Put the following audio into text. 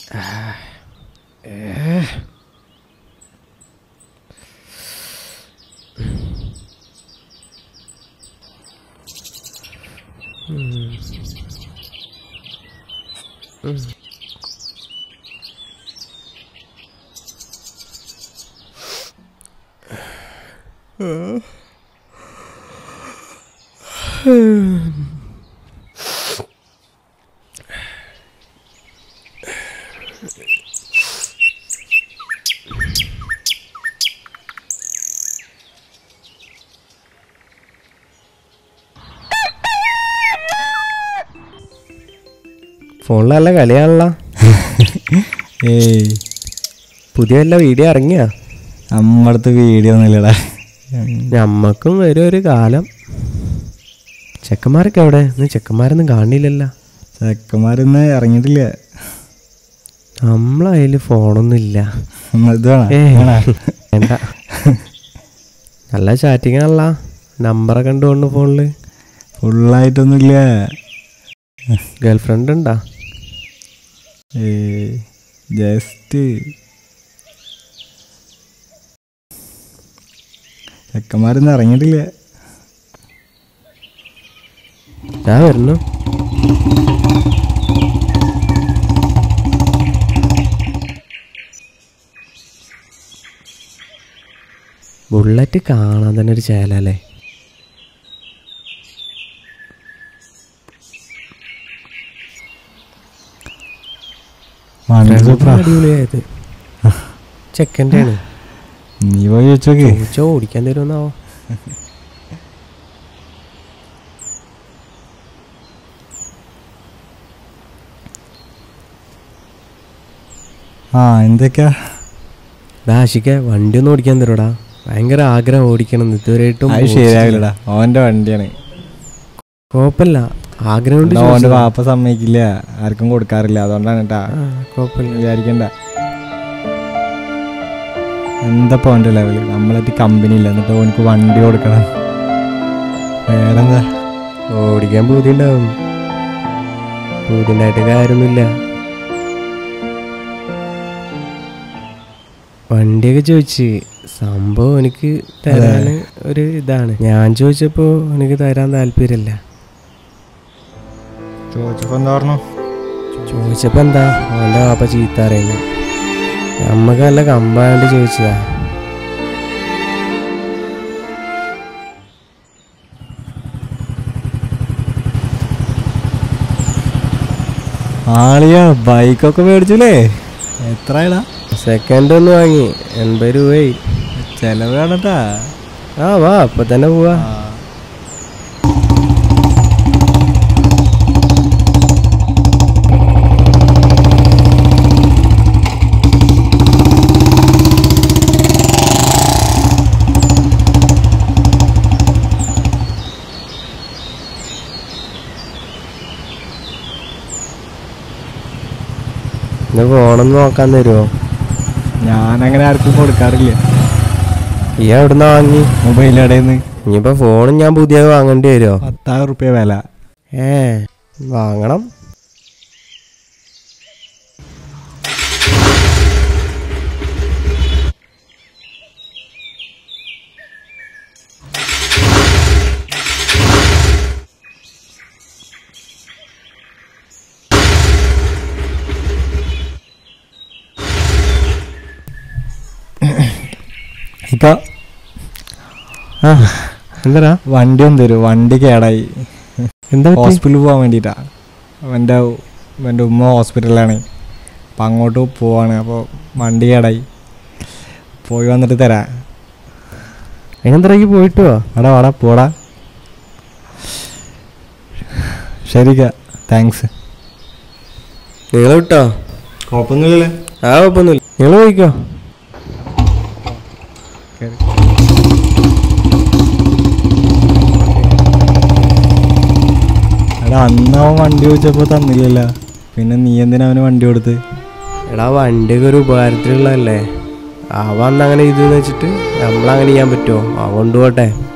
ഫോണിൽ നല്ല കളിയാണല്ലോ ഏയ് പുതിയ വല്ല വീഡിയോ ഇറങ്ങിയാ നമ്മടത്ത് വീഡിയോ ഒന്നുമില്ലടാ ഞമ്മക്കും വരും ഒരു കാലം ചെക്കന്മാരൊക്കെ എവിടെ ഇന്ന് ചെക്കന്മാരൊന്നും കാണില്ലല്ലോ ചെക്കന്മാരൊന്നും ഇറങ്ങിയിട്ടില്ല നമ്മളെ കയ്യിൽ ഫോണൊന്നും ഇല്ല നമ്മ- ഇത് വേണോ? ഏയ്. വേണോ? വേണ്ട നല്ല ചാറ്റിംഗ് ആണല്ല നമ്പറൊക്കെ ഉണ്ട് കൊണ്ട് ഫോണില് ഫുള്ളായിട്ടൊന്നുമില്ല ഗേൾ ഫ്രണ്ട് ഉണ്ടാ ഏയ് ജസ്റ്റ് ചെക്കന്മാരൊന്നും ഇറങ്ങിയിട്ടില്ല ഞാൻ വരുന്നു ബുള്ളറ്റ് കാണാൻ തന്നെ ഒരു ചേലല്ലേ മണ്ണ് സൂപ്പറാ. അടിപൊളിയായത് ചെക്കൻ്റെ ആണ് നീ പോയി ചോദിച്ചോക്ക് ചോദിച്ചോ ഓടിക്കാൻ തരുമെന്നാവോ ആ എന്തൊക്കെയാ ദാശിക്ക വണ്ടി ഒന്ന് ഓടിക്കാൻ തരുടാ ഭയങ്കര ആഗ്രഹം ഓടിക്കണം ഇതുവരെയായിട്ടും അത് ശരിയാകില്ലടാ ഓന്റെ വണ്ടിയാണ് കുഴപ്പമില്ല ആഗ്രഹം കൊണ്ട് എന്നാ ഓന്റെ ചോദിച്ചതാ. വാപ്പ സമ്മതിക്കില്ല ആർക്കും കൊടുക്കാറില്ല അതുകൊണ്ടാണ് കേട്ടാ ആ, കുഴപ്പമില്ല വിചാരിക്കണ്ട എന്താ ഓന്റെ ലെവല് നമ്മളായിട്ട് കമ്പനി ഇല്ല എന്നിട്ട് ഓനിക്ക് വണ്ടി കൊടുക്കണം വേറെന്താ ഓടിക്കാൻ പൂതി ഉണ്ടാവും പൂതി ഉണ്ടായിട്ട് കാര്യമൊന്നുമില്ല വണ്ടിയൊക്കെ ചോദിച്ച് സംഭവം എനിക്ക് തരാൻ ഒരു ഇതാണ് ഞാൻ ചോദിച്ചപ്പോ എനിക്ക് തരാൻ താല്പര്യമില്ല ചോദിച്ചപ്പോ എന്താ പറഞ്ഞു ചോദിച്ചപ്പോ എന്താ അവന്റെ വാപ്പ ചീത്ത അറിയുന്നു നമ്മക്ക് നല്ല കമ്പാണ്ട് ചോദിച്ചതാ ആളിയാ ബൈക്കൊക്കെ മേടിച്ചില്ലേ എത്രയാടാ സെക്കൻഡ് ഒന്ന് വാങ്ങി എൺപത് രൂപയായി ചെലവ് കാണട്ടാ ആ വാ അപ്പൊ തന്നെ പോവാ ഇന്ന് ഫോണൊന്ന് നോക്കാൻ തരുമോ ഞാൻ അങ്ങനെ ആർക്കും കൊടുക്കാറില്ല ഈ എവിടുന്ന വാങ്ങി മൊബൈൽ കടയിൽ നിന്ന് ഇനിയിപ്പോ ഫോണും ഞാൻ പുതിയത് വാങ്ങേണ്ടി വരുമോ പത്തായിരം റുപ്യ വില ഏ വാങ്ങണം ഇപ്പൊ ആ എന്താ വണ്ടി ഒന്ന് തരൂ വണ്ടി കേടായി എന്താ പറ്റി? ഹോസ്പിറ്റലിൽ പോകാൻ വേണ്ടിയിട്ടാ എൻ്റെ എൻ്റെ ഉമ്മ ഹോസ്പിറ്റലിലാണ് അപ്പം അങ്ങോട്ട് പോവാണ് അപ്പോൾ വണ്ടി കേടായി പോയി വന്നിട്ട് തരാം അതിനെന്തരക്ക് പോയിട്ട് വാ എടാ വാടാ പോടാ ശരിക്ക താങ്ക്സ് നിങ്ങൾ വിട്ടോ കുഴപ്പമൊന്നുമില്ലല്ലേ ആ കുഴപ്പമൊന്നുമില്ല നിങ്ങൾ പോയിക്കോ എടാ അന്ന് അവൻ വണ്ടി ചോദിച്ചപ്പോൾ തന്നില്ലല്ലോ പിന്നെ നീ എന്തിനാ അവന് വണ്ടി കൊടുത്ത് എടാ വണ്ടിയൊക്കെ ഒരു ഉപകാരത്തിലുള്ളതല്ലേ അവ അന്ന് അങ്ങനെ ഇതെന്ന് വെച്ചിട്ട് നമ്മളങ്ങനെ ചെയ്യാൻ പറ്റുമോ ആ കൊണ്ടുപോട്ടെ